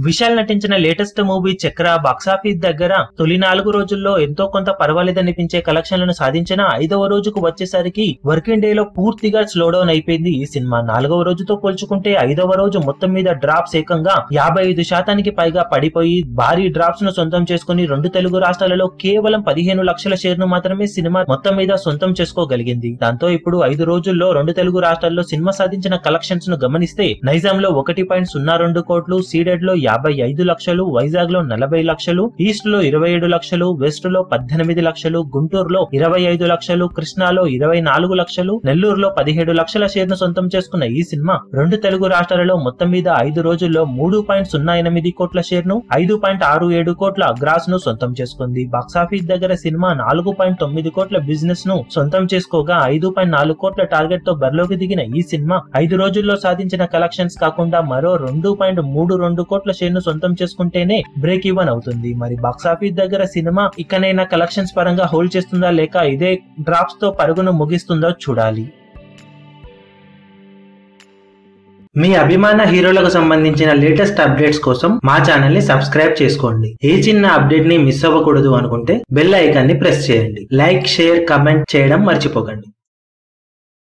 విశాల్ నటించిన latest movie చక్ర box office దగ్గర తొలి నాలుగు రోజుల్లో ఎంతో కొంత పర్వాలేదనిపించే కలెక్షన్లను సాధించిన ఐదవ రోజుకు వచ్చేసరికి వర్కింగ్ డే లో పూర్తిగా స్లో డౌన్ అయిపోయింది ఈ సినిమా నాలుగవ రోజుతో పోల్చుకుంటే ఐదవ రోజు మొత్తం మీద డ్రాప్స్ ఏకంగా యాభై ఐదు శాతానికి పైగా పడిపోయి భారీ డ్రాప్స్ ను సొంతం చేసుకుని రెండు తెలుగు రాష్ట్రాలలో కేవలం పదిహేను లక్షల షేర్ ను మాత్రమే సినిమా మొత్తం మీద సొంతం చేసుకోగలిగింది దాంతో ఇప్పుడు ఐదు రోజుల్లో రెండు తెలుగు రాష్ట్రాల్లో సినిమా సాధించిన కలెక్షన్స్ ను గమనిస్తే నైజాం లో ఒకటి పాయింట్ సున్నా రెండు కోట్లు సీడెడ్ లో యాభై ఐదు లక్షలు వైజాగ్ లో నలభై లక్షలు ఈస్ట్ లో ఇరవై ఏడు లక్షలు వెస్ట్ లో పద్దెనిమిది లక్షలు గుంటూరులో ఇరవై ఐదు లక్షలు కృష్ణాలో ఇరవై నాలుగు లక్షలు నెల్లూరులో పదిహేడు లక్షల షేర్ ను సొంతం చేసుకున్న ఈ సినిమా రెండు తెలుగు రాష్ట్రాలలో మొత్తం మీద ఐదు రోజుల్లో మూడు పాయింట్ సున్నా ఎనిమిది కోట్ల షేర్ ను ఐదు పాయింట్ ఆరు ఏడు కోట్ల గ్రాస్ ను సొంతం చేసుకుంది బాక్సాఫీస్ దగ్గర సినిమా నాలుగు పాయింట్ తొమ్మిది కోట్ల బిజినెస్ ను సొంతం చేసుకోగా ఐదు పాయింట్ నాలుగు కోట్ల టార్గెట్ తో బరిలోకి దిగిన ఈ సినిమా ఐదు రోజుల్లో సాధించిన కలెక్షన్స్ కాకుండా మరో రెండు పాయింట్ మూడు రెండు కోట్ల షేర్ ను సొంతం చేసుకుంటేనే బ్రేక్ ఈవెన్ అవుతుంది మరి బాక్సాఫీస్ దగ్గర సినిమా ఇకనైనా కలెక్షన్స్ పరంగా హోల్డ్ చేస్తుందా లేక ఇదే డ్రాప్స్ తో పరుగును ముగిస్తుందో చూడాలి మీ అభిమాన హీరోలకు సంబంధించిన లేటెస్ట్ అప్డేట్స్ కోసం మా ఛానల్ ని సబ్స్క్రైబ్ చేసుకోండి ఏ చిన్న అప్డేట్ ని మిస్ అవ్వకూడదు అనుకుంటే బెల్ ఐకాన్ ని ప్రెస్ చేయండి లైక్ షేర్ కమెంట్ చేయడం మర్చిపోకండి